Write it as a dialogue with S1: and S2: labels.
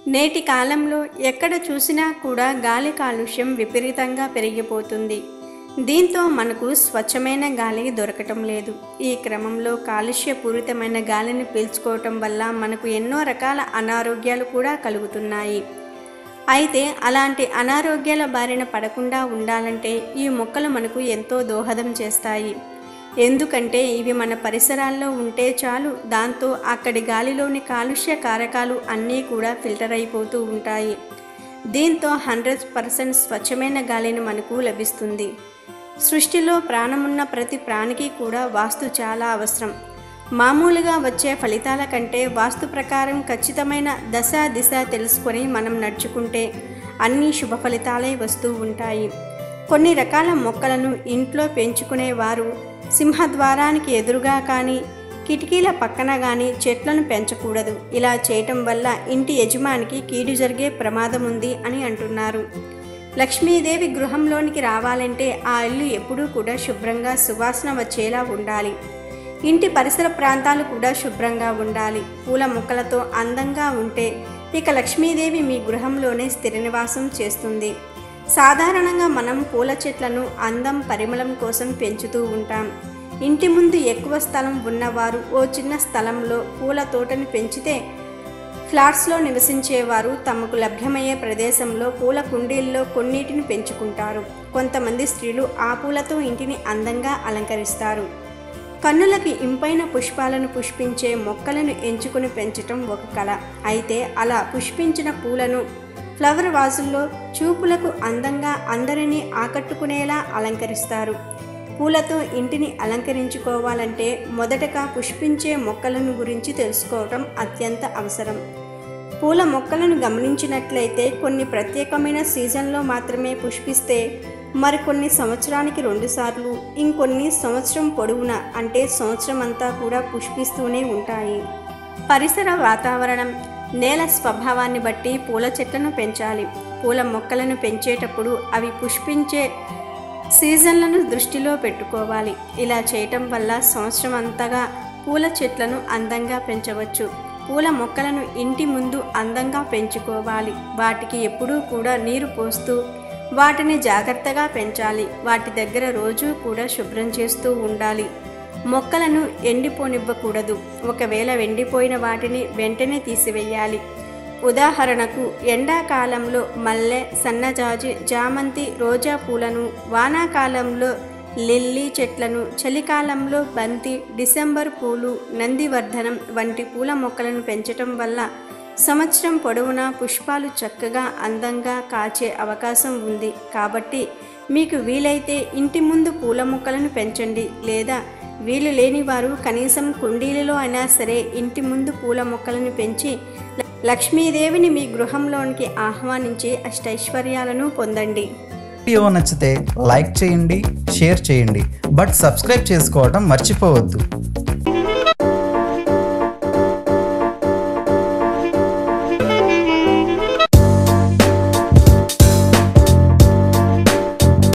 S1: నేటి కాలంలో ఎక్కడ చూసినా కూడా గాలి కాలుష్యం విపరీతంగా పెరిగిపోతుంది దీంతో మనకు స్వచ్ఛమైన గాలి దొరకటం లేదు ఈ క్రమంలో కాలుష్యపూరితమైన గాలిని పీల్చుకోవటం వల్ల మనకు ఎన్నో రకాల అనారోగ్యాలు కూడా కలుగుతున్నాయి అయితే అలాంటి అనారోగ్యాల బారిన పడకుండా ఉండాలంటే ఈ మొక్కలు మనకు ఎంతో దోహదం చేస్తాయి ఎందుకంటే ఇవి మన పరిసరాల్లో ఉంటే చాలు దాంతో అక్కడి గాలిలోని కాలుష్య కారకాలు అన్నీ కూడా ఫిల్టర్ అయిపోతూ ఉంటాయి దీంతో హండ్రెడ్ పర్సెంట్ స్వచ్ఛమైన గాలిని మనకు లభిస్తుంది సృష్టిలో ప్రాణమున్న ప్రతి ప్రాణికి కూడా వాస్తు చాలా అవసరం మామూలుగా వచ్చే ఫలితాల కంటే వాస్తు ప్రకారం ఖచ్చితమైన దశ దిశ తెలుసుకొని మనం నడుచుకుంటే అన్ని శుభ ఫలితాలే వస్తూ ఉంటాయి కొన్ని రకాల మొక్కలను ఇంట్లో పెంచుకునేవారు సింహద్వారానికి ఎదురుగా కానీ కిటికీల పక్కన కానీ చెట్లను పెంచకూడదు ఇలా చేయటం వల్ల ఇంటి యజమానికి కీడు జరిగే ప్రమాదం ఉంది అని అంటున్నారు లక్ష్మీదేవి గృహంలోనికి రావాలంటే ఆ ఇల్లు ఎప్పుడూ కూడా శుభ్రంగా సువాసన వచ్చేలా ఉండాలి ఇంటి పరిసర ప్రాంతాలు కూడా శుభ్రంగా ఉండాలి పూల మొక్కలతో అందంగా ఉంటే ఇక లక్ష్మీదేవి మీ గృహంలోనే స్థిర నివాసం చేస్తుంది సాధారణంగా మనం పూల చెట్లను అందం పరిమళం కోసం పెంచుతూ ఉంటాం ఇంటి ముందు ఎక్కువ స్థలం ఉన్నవారు ఓ చిన్న స్థలంలో పూల తోటని పెంచితే ఫ్లాట్స్లో నివసించేవారు తమకు లభ్యమయ్యే ప్రదేశంలో పూల కుండీల్లో కొన్నిటిని పెంచుకుంటారు కొంతమంది స్త్రీలు ఆ పూలతో ఇంటిని అందంగా అలంకరిస్తారు కన్నులకి ఇంపైన పుష్పాలను పుష్పించే మొక్కలను ఎంచుకుని పెంచటం ఒక కళ అయితే అలా పుష్పించిన పూలను ఫ్లవర్ వాజుల్లో చూపులకు అందంగా అందరినీ ఆకట్టుకునేలా అలంకరిస్తారు పూలతో ఇంటిని అలంకరించుకోవాలంటే మొదటగా పుష్పించే మొక్కలను గురించి తెలుసుకోవటం అత్యంత అవసరం పూల మొక్కలను గమనించినట్లయితే కొన్ని ప్రత్యేకమైన సీజన్లో మాత్రమే పుష్పిస్తే మరికొన్ని సంవత్సరానికి రెండుసార్లు ఇంకొన్ని సంవత్సరం పొడవునా అంటే సంవత్సరం అంతా కూడా పుష్పిస్తూనే ఉంటాయి పరిసర వాతావరణం నేల స్వభావాన్ని బట్టి పూల చెట్లను పెంచాలి పూల మొక్కలను పెంచేటప్పుడు అవి పుష్పించే సీజన్లను దృష్టిలో పెట్టుకోవాలి ఇలా చేయటం వల్ల సంవత్సరం అంతగా పూల చెట్లను అందంగా పెంచవచ్చు పూల మొక్కలను ఇంటి ముందు అందంగా పెంచుకోవాలి వాటికి ఎప్పుడూ కూడా నీరు పోస్తూ వాటిని జాగ్రత్తగా పెంచాలి వాటి దగ్గర రోజూ కూడా శుభ్రం చేస్తూ ఉండాలి మొక్కలను ఎండిపోనివ్వకూడదు ఒకవేళ ఎండిపోయిన వాటిని వెంటనే తీసివేయాలి ఉదాహరణకు ఎండాకాలంలో మల్లె సన్నజాజి జామంతి రోజా పూలను వానాకాలంలో లిల్లీ చెట్లను చలికాలంలో బంతి డిసెంబర్ పూలు నందివర్ధనం వంటి పూల మొక్కలను పెంచటం వల్ల సంవత్సరం పొడవునా పుష్పాలు చక్కగా అందంగా కాచే అవకాశం ఉంది కాబట్టి మీకు వీలైతే ఇంటి ముందు పూల మొక్కలను పెంచండి లేదా వీలు లేని వారు కనీసం కుండీలలో అయినా సరే ఇంటి ముందు పూల మొక్కలను పెంచి లక్ష్మీదేవిని మీ గృహంలోనికి ఆహ్వానించి అష్టైశ్వర్యాలను పొందండి
S2: వీడియో నచ్చితే లైక్ చేయండి షేర్ చేయండి బట్ సబ్స్క్రైబ్ చేసుకోవడం మర్చిపోవద్దు